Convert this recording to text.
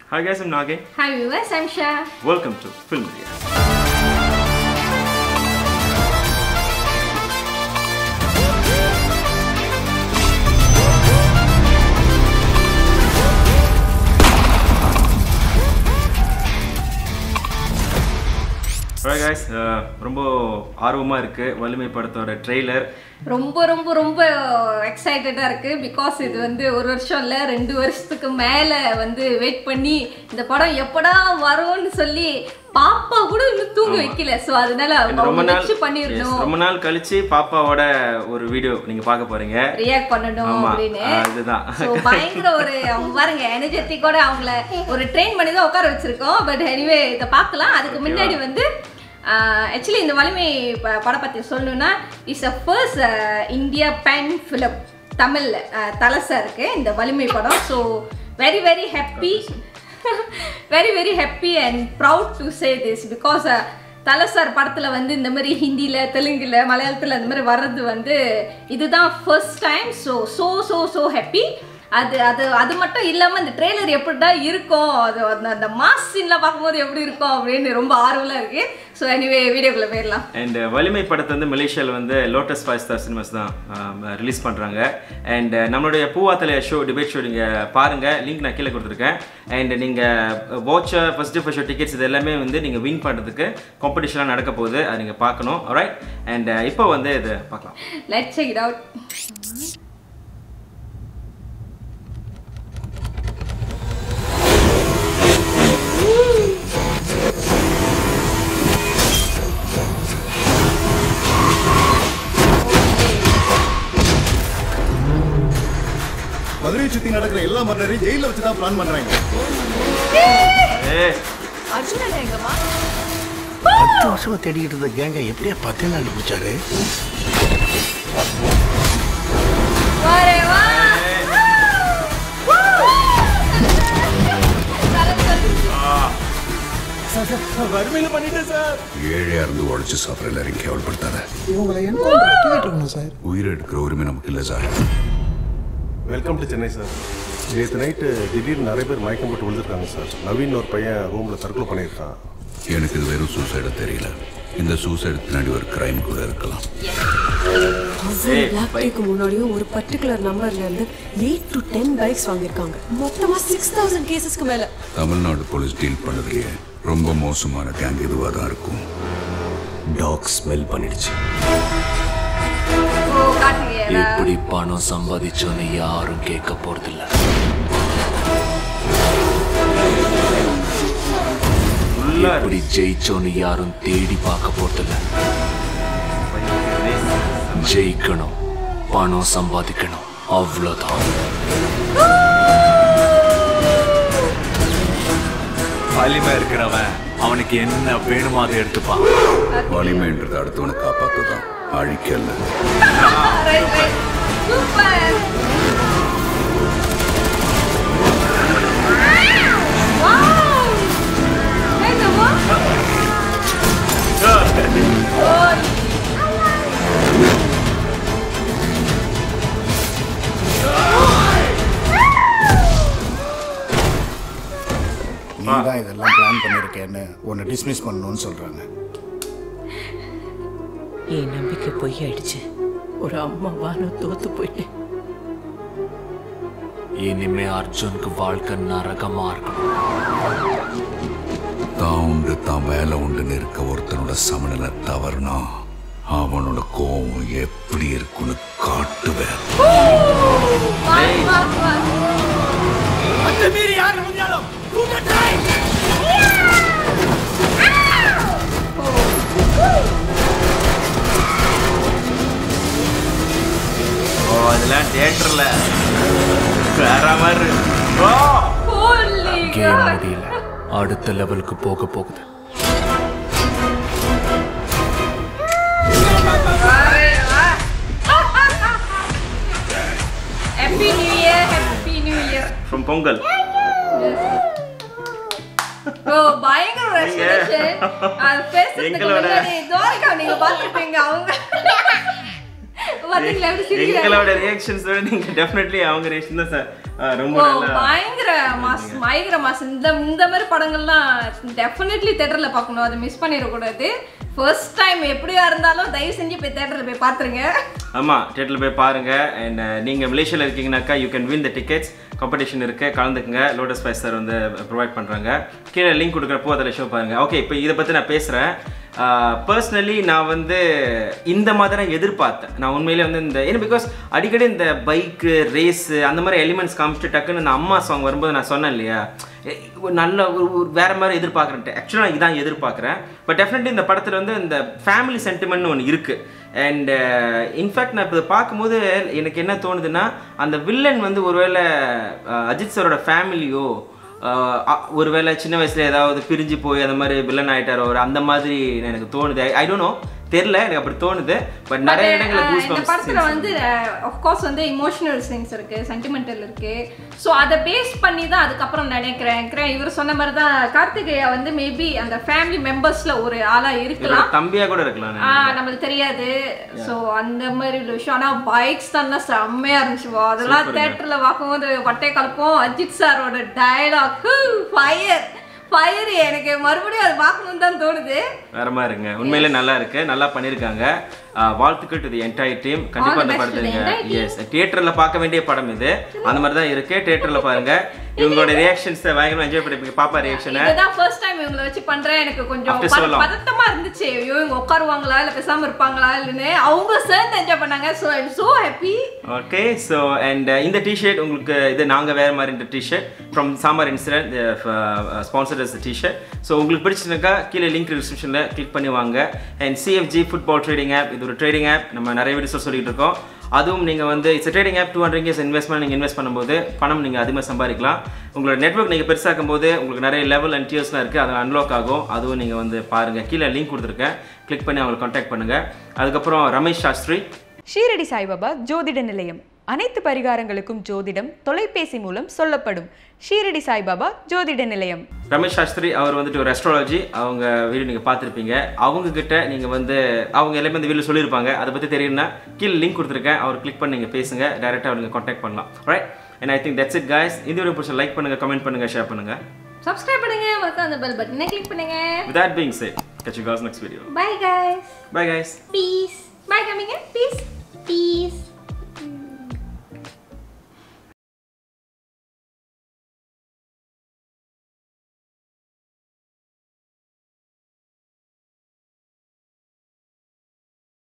Hi guys, I'm Nage. Hi viewers, I'm Shah. Welcome to Film Area. Alright guys, uh, ரொம்ப ஆர்வமாக இருக்குது வலிமை படத்தோட ட்ரெய்லர் ரொம்ப ரொம்ப ரொம்ப எக்ஸைட்டடாக இருக்கு பிகாஸ் இது வந்து ஒரு வருஷம் இல்லை ரெண்டு வருஷத்துக்கு மேலே வந்து வெயிட் பண்ணி இந்த படம் எப்படா வரும்னு சொல்லி பாப்பா கூட இன்னும் தூங்க வைக்கல ஸோ அதனால ரொம்ப அவங்க நாள் வச்சு yes, பண்ணிடணும் ரொம்ப நாள் கழிச்சு பாப்பாவோட ஒரு வீடியோ நீங்கள் பார்க்க போகிறீங்க ரியாக்ட் பண்ணணும் ஆமா, அப்படின்னு ஆ, இதுதான். ஸோ பயங்கர ஒரு அவங்க பாருங்க எனர்ஜெட்டிக்கோட அவங்கள ஒரு ட்ரெயின் பண்ணி தான் உட்கார வச்சிருக்கோம் பட் எனிவே இதை பார்க்கலாம் அதுக்கு முன்னாடி வந்து ஆக்சுவலி இந்த வலிமை ப- படம் பற்றி சொல்லணும்னா it's a first India pan film தமிழில் தலசா இருக்கு இந்த வலிமை படம் so very very happy very very happy and proud to say this because தலை சார் படத்தில் வந்து இந்த மாதிரி ஹிந்தியில் தெலுங்குல மலையாளத்தில் இந்த மாதிரி வர்றது வந்து இதுதான் first time so so so so happy அது அது அது மட்டும் இல்லாமல் இந்த ட்ரெய்லர் எப்படிடா இருக்கும் அது அந்த அந்த மாஸ் சீன்லாம் பார்க்கும்போது எப்படி இருக்கும் அப்படின்னு ரொம்ப ஆர்வலாக இருக்கு ஸோ எனிவே வீடியோக்குள்ளே போயிடலாம் அண்ட் வலிமை படத்தை வந்து மலேசியாவில் வந்து லோட்டஸ் ஃபைவ் ஸ்டார் சினிமாஸ் தான் ரிலீஸ் பண்ணுறாங்க அண்ட் நம்மளுடைய பூவாத்தலைய ஷோ டிபேட் ஷோ நீங்கள் பாருங்கள் லிங்க் நான் கீழே கொடுத்துருக்கேன் அண்ட் நீங்கள் watcher first day show tickets இது எல்லாமே வந்து நீங்கள் வின் பண்ணுறதுக்கு காம்படிஷன்லாம் நடக்க போகுது அதை நீங்கள் பார்க்கணும் ரைட் அண்ட் இப்போ வந்து இது பார்க்கலாம் லெட் செக் இட் அவுட் மதுரையை சுத்தி நடக்கிற எல்லா மர்டரையும் ஜெயில வச்சு தான் பிளான் பண்றாங்க ஏ பத்து வருஷமா தேடிக்கிட்டு இருந்த கேங்க எப்படியா பத்து நாள் பிடிச்சாரு வரே வா ஏழையா இருந்து உழைச்சு சாப்பிட்ற எல்லாரையும் கேவலப்படுத்தாத இவங்களை என்கவுண்டர் தூக்கிட்டு இருக்கணும் சார் உயிரை எடுக்கிற உரிமை நமக்கு இல்லை sir welcome to Chennai sir நேற்று நைட்டு திடீர்னு நிறைய பேர் மயக்கம் போட்டு விழுந்திருக்காங்க சார் நவீன் ஒரு பையன் ரூம்ல தற்கொலை பண்ணியிருக்கான் எனக்கு இது வெறும் சூசைட தெரியல இந்த சூசைடு பின்னாடி ஒரு கிரைம் கூட இருக்கலாம் ஒவ்வொரு பிளாக் டேக்கு முன்னாடியும் ஒரு பர்டிகுலர் நம்பர்ல இருந்து எயிட் டு டென் பைக்ஸ் வாங்கியிருக்காங்க மொத்தமா சிக்ஸ் தௌசண்ட் கேசஸ்க்கு மேல தமிழ்நாடு போலீஸ் டீல் பண்ணதுலயே ரொம்ப மோசமான கேங் இதுவாக தான் இருக்கும் டாக் ஸ்மெல் பண்ணிடுச்சு ஓ காட்டுங்க எப்படி பணம் சம்பாதிச்சோன்னு யாரும் கேட்க போறதில்ல ஃபுல்லாக எப்படி ஜெயிச்சோன்னு யாரும் தேடி பார்க்க போறதில்ல ஜெயிக்கணும் பணம் சம்பாதிக்கணும் அவ்வளோதான் வலிமை இருக்கிறவன் அவனுக்கு என்ன வேணுமோ அதை எடுத்துப்பான் வலிமைன்றது அடுத்தவனை காப்பாற்ற தான் அழிக்கல்ல ரைட் ரைட் சூப்பர் வாவ் என்னம்மா நீ தான் இதெல்லாம் பிளான் பண்ணியிருக்கேன்னு உன்னை டிஸ்மிஸ் பண்ணணும்னு சொல்றாங்க என் நம்பிக்கை பொய்யாயிடுச்சு ஒரு அம்மாவா நான் தோத்து போயிட்டேன் இனிமே அர்ஜுனுக்கு வாழ்க்கை நரகமா இருக்கணும் தான் உண்டு தான் வேலை உண்டுன்னு இருக்க ஒருத்தனோட சமநிலை தவறுனா அவனோட கோவம் எப்படி இருக்குன்னு காட்டுவேன் வாஸ் வாஸ் வாஸ் ஓ அதெல்லாம் தியேட்டரில் வேற மாதிரி இருக்கு. ஓ ஹோலி கேம் காட் முடியல அடுத்த லெவலுக்கு போக போகுது happy new year happy new year from Pongal ஓ பயங்கர ரெஸ்பிரேஷன் அது பேசுறதுக்கு எங்களோட- முன்னாடி துவாரகா நீங்க பாத்துருப்பீங்க அவங்க பாத்தீங்களா எப்படி சிரிக்கிறாங்க எங்களோட ரியாக்ஷன்ஸ் விட நீங்கள் டெஃபினெட்லி அவங்க ரியாக்ஷன் தான் சார் அஹ், ரொம்ப ஓ, நல்லா பயங்கர மாஸ் பயங்கர மாஸ் இந்த இந்த மாதிரி படங்கள்லாம் டெஃபினெட்லி தேட்டர்ல பார்க்கணும் அதை மிஸ் பண்ணிடக்கூடாது ஃபர்ஸ்ட் டைம் எப்படியா இருந்தாலும் தயவு செஞ்சு போய் தேட்டர்ல போய் பார்த்துருங்க ஆமாம் தேட்டரில் போய் பாருங்க அண்ட் நீங்கள் மலேசியாவில் இருக்கீங்கனாக்கா you can win the tickets competition இருக்கு கலந்துக்குங்க லோட்டஸ் ஃபைவ் சார் வந்து ப்ரொவைட் பண்ணுறாங்க கீழே லிங்க் கொடுக்குறப்போ அதில் ஷோ பாருங்க ஓகே இப்போ இதை பற்றி நான் பேசுகிறேன் பர்சனலி நான் வந்து இந்த மாதிரி தான் எதிர்பார்த்தேன் நான் உண்மையிலே வந்து இந்த ஏன்னா பிகாஸ் அடிக்கடி இந்த பைக்கு ரேஸு அந்த மாதிரி எலிமெண்ட்ஸ் காமிச்சிட்டு டக்குன்னு நான் அம்மா சாங் வரும்போது நான் சொன்னேன் இல்லையா எ, ஒரு நல்ல ஒரு ஒரு வேற மாதிரி எதிர்பார்க்குறேன்ட்டு ஆக்சுவலாக நான் இதான் எதிர்பார்க்குறேன் பட் டெஃபினெட்லி இந்த படத்தில் வந்து இந்த ஃபேமிலி சென்டிமெண்ட்னு ஒன்று இருக்குது அண்ட் இன்ஃபேக்ட் நான் இப்போ இதை பார்க்கும்போது எனக்கு என்ன தோணுதுன்னா அந்த வில்லன் வந்து ஒருவேளை அஹ், அஜித் சாரோட ஃபேமிலியோ ஒருவேளை சின்ன வயசுல ஏதாவது பிரிஞ்சு போய் அந்த மாதிரி வில்லன் ஆயிட்டாரோ ஒரு அந்த மாதிரி எனக்கு தோணுது ஐ டோன்ட் நோ தெரியல எனக்கு அப்படி தோணுது பட் நிறைய இடங்களில் அஹ், goosebumps இந்த படத்துல scenes வந்து கோர்ஸ் வந்து இமோஷனல் சீன்ஸ் இருக்கு சென்டிமெண்டல் இருக்கு ஸோ அதை பேஸ் பண்ணி தான் அதுக்கப்புறம் நினைக்கிறேன் நினைக்கிறேன் இவர் சொன்ன மாதிரி தான் கார்த்திகேயா வந்து மேபி அந்த ஃபேமிலி மெம்பர்ஸ்ல ஒரு ஆளா இவரோட இருக்கலாம் தம்பியா கூட இருக்கலாம் ஆ நம்மளுக்கு தெரியாது ஸோ அந்த மாதிரி உள்ள விஷயம் ஆனால் பைக்ஸ் தான் செம்மையா இருந்துச்சு வா. அதெல்லாம் தேட்டரில் பார்க்கும்போது வட்டை கலப்போம் அஜித் சாரோட டயலாக் ஃபயர் ஃபயர் எனக்கு மறுபடியும் அது பார்க்கணும்னு தான் தோணுது வேற மாதிரி இருங்க உண்மையிலே நல்லா இருக்கு நல்லா பண்ணியிருக்காங்க ஆஹ் வாழ்த்துக்கள் டு தி என்டையர் டீம் கண்டிப்பா the அந்த best படத்தை to the நீங்க entire team. எஸ் தியேட்டர்ல பார்க்க வேண்டிய படம் இது அந்த மாதிரி தான் இருக்கு தியேட்டர்ல பாருங்க இவங்களோட ரியாக்ஷன்ஸ் பயங்கரமா என்ஜாய் பண்ணிருப்பீங்க பாப்பா ரியாக்ஷனை இதுதான் ஃபர்ஸ்ட் டைம் இவங்களை வச்சு பண்றேன் எனக்கு கொஞ்சம் After so பத- long. பதட்டமா இருந்துச்சு ஐயோ இவங்க உட்காருவாங்களா இல்ல பேசாம இருப்பாங்களா இல்லைன்னு அவங்க சேர்ந்து என்ஜாய் பண்ணாங்க so I'm so happy okay so and இந்த டிஷர்ட் உங்களுக்கு இது நாங்கள் வேறு மாதிரி இந்த T-shirt from sambar incident sponsor is T-shirt so உங்களுக்கு பிடிச்சிருந்தாக்கா கீழே லிங்க் டிஸ்கிரிப்ஷனில் கிளிக் பண்ணி வாங்க and CFG football trading app இது ஒரு ட்ரேடிங் ஆப் நம்ம நிறைய வீடியோஸ் சொல்லிட்டு இருக்கோம் அதுவும் நீங்கள் வந்து it's trading app two hundred years investment நீங்கள் இன்வெஸ்ட் பண்ணும்போது பணம் நீங்கள் அதிகமாக சம்பாதிக்கலாம் உங்களோட நெட்ஒர்க் நீங்கள் பெருசாக்கும் போது உங்களுக்கு நிறைய லெவல் அண்ட் டியர்ஸ்லாம் இருக்குது அது அன்லாக் ஆகும் அதுவும் நீங்கள் வந்து பாருங்கள் கீழே லிங்க் கொடுத்துருக்கேன் கிளிக் பண்ணி அவங்களை காண்டாக்ட் பண்ணுங்கள் அதுக்கப்புறம் ரமேஷ் சாஸ்திரி ஷீரடி சாய்பாபா ஜோதிட நிலையம் அனைத்து பரிகாரங்களுக்கும் ஜோதிடம் தொலைபேசி மூலம் சொல்லப்படும் ஷீரடி சாய்பாபா ஜோதிட நிலையம் ரமேஷ் சாஸ்திரி அவர் வந்துட்டு ஒரு அஸ்ட்ராலஜி அவங்க வீடியோ நீங்கள் பார்த்துருப்பீங்க அவங்க கிட்ட நீங்கள் வந்து அவங்க எல்லாமே இந்த வீடியோ சொல்லியிருப்பாங்க அதை பற்றி தெரியும்னா கீழே லிங்க் கொடுத்துருக்கேன் அவர் கிளிக் பண்ணி நீங்கள் பேசுங்க டேரெக்டாக அவங்க காண்டாக்ட் பண்ணலாம் right and I think that's it guys இந்த வீடியோ பிடிச்ச லைக் பண்ணுங்கள் கமெண்ட் பண்ணுங்கள் ஷேர் பண்ணுங்கள் சப்ஸ்கிரைப் பண்ணுங்க மொத்தம் அந்த பெல் பட்டனை கிளிக் பண்ணுங்க with that being said catch you guys next video bye guys bye guys peace bye கமிங்க பீஸ்